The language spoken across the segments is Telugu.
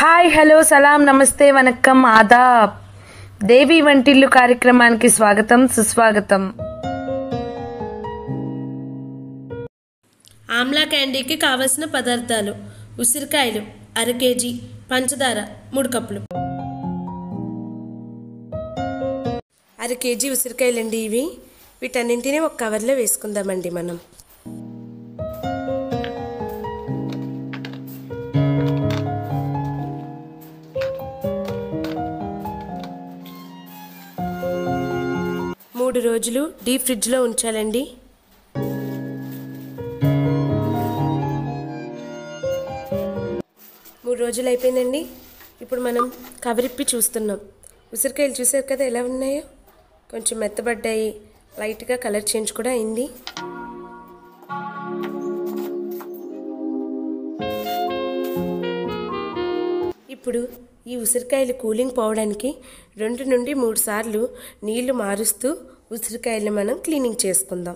హాయ్ హలో సలాం నమస్తే వనక్కం ఆదాబ్ దేవి వంటిల్లు కార్యక్రమానికి స్వాగతం సుస్వాగతం ఆమ్లా క్యాండీకి కావలసిన పదార్థాలు ఉసిరికాయలు అర కేజీ పంచదార మూడు కప్పులు అర కేజీ ఉసిరికాయలండి ఇవి వీటన్నింటినీ ఒక కవర్లో వేసుకుందామండి మనం మూడు రోజులు డీప్ ఫ్రిడ్జ్లో ఉంచాలండి మూడు రోజులు అయిపోయిందండి ఇప్పుడు మనం కవరిప్పి చూస్తున్నాం ఉసిరికాయలు చూసారు కదా ఎలా ఉన్నాయో కొంచెం మెత్తబడ్డాయి లైట్గా కలర్ చేంజ్ కూడా అయింది ఇప్పుడు ఈ ఉసిరికాయలు కూలింగ్ పోవడానికి రెండు నుండి మూడు సార్లు నీళ్లు మారుస్తూ ఉసిరికాయలు మనం క్లీనింగ్ చేసుకుందాం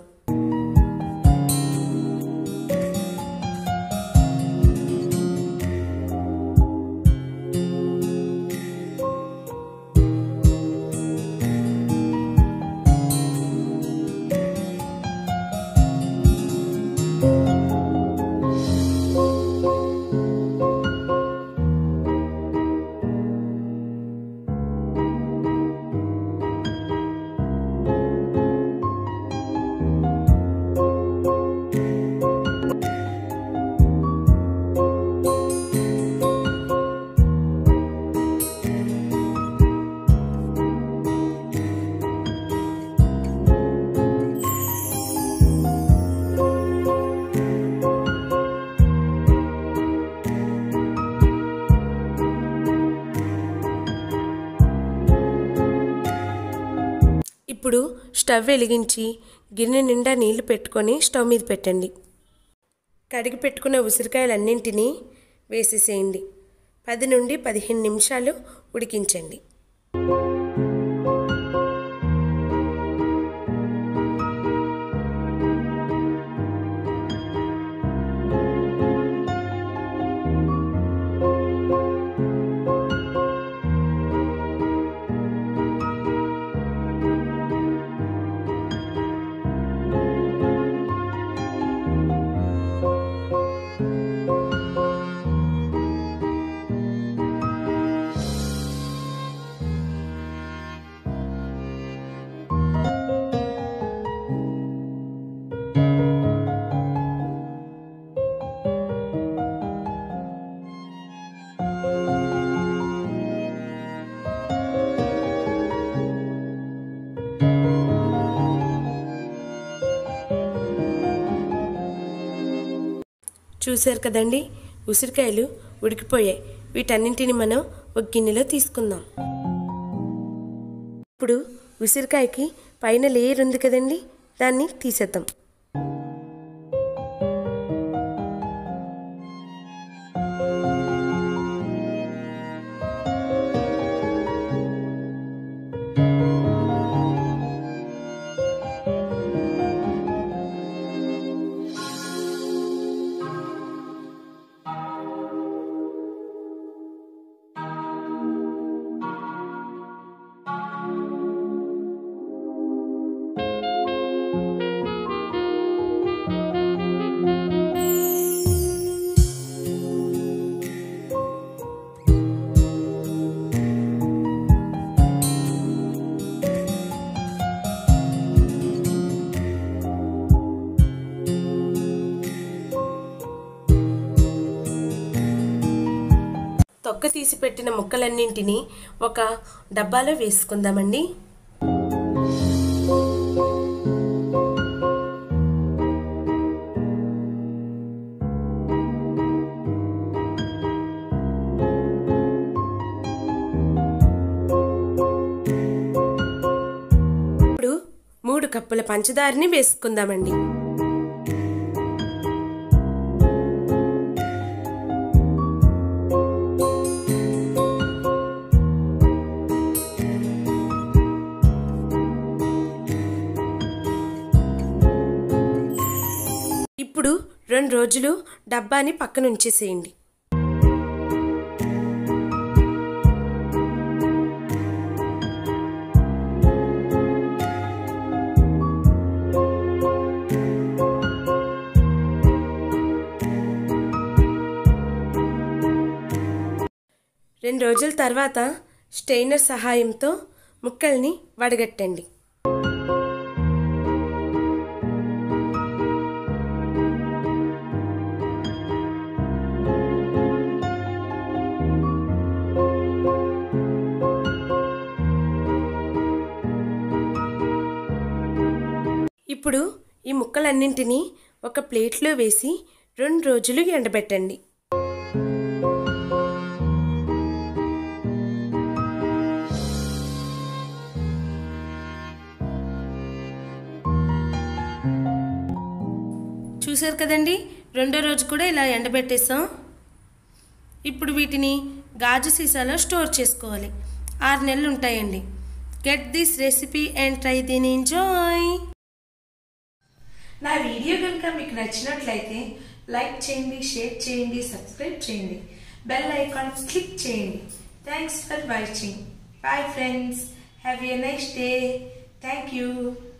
ఇప్పుడు స్టవ్ వెలిగించి గిన్నె నిండా నీళ్లు పెట్టుకొని స్టవ్ మీద పెట్టండి కడిగి పెట్టుకున్న ఉసిరికాయలన్నింటినీ వేసేసేయండి పది నుండి పదిహేను నిమిషాలు ఉడికించండి చూశారు కదండి ఉసిరికాయలు ఉడికిపోయాయి వీటన్నింటిని మనం ఒక గిన్నెలో తీసుకుందాం ఇప్పుడు ఉసిరికాయకి పైన లేయర్ ఉంది కదండి దాన్ని తీసేద్దాం తొక్క తీసి పెట్టిన ముక్కలన్నింటినీ ఒక డబ్బాలో వేసుకుందామండి ఇప్పుడు మూడు కప్పుల పంచదారని వేసుకుందామండి ఇప్పుడు రెండు రోజులు డబ్బాని పక్కన ఉంచేసేయండి రెండు రోజుల తర్వాత స్టెయినర్ సహాయంతో ముక్కల్ని వడగట్టండి ఇప్పుడు ఈ ముక్కలన్నింటినీ ఒక ప్లేట్లో వేసి రెండు రోజులు ఎండబెట్టండి చూసారు కదండి రెండో రోజు కూడా ఇలా ఎండబెట్టేసాం ఇప్పుడు వీటిని గాజు సీసాలో స్టోర్ చేసుకోవాలి ఆరు నెలలు ఉంటాయండి get this recipe and try దీని ఎంజాయ్ నా వీడియో కనుక మీకు నచ్చినట్లయితే లైక్ చేయండి షేర్ చేయండి సబ్స్క్రైబ్ చేయండి బెల్ ఐకాన్ క్లిక్ చేయండి thanks for watching bye friends have a nice day thank you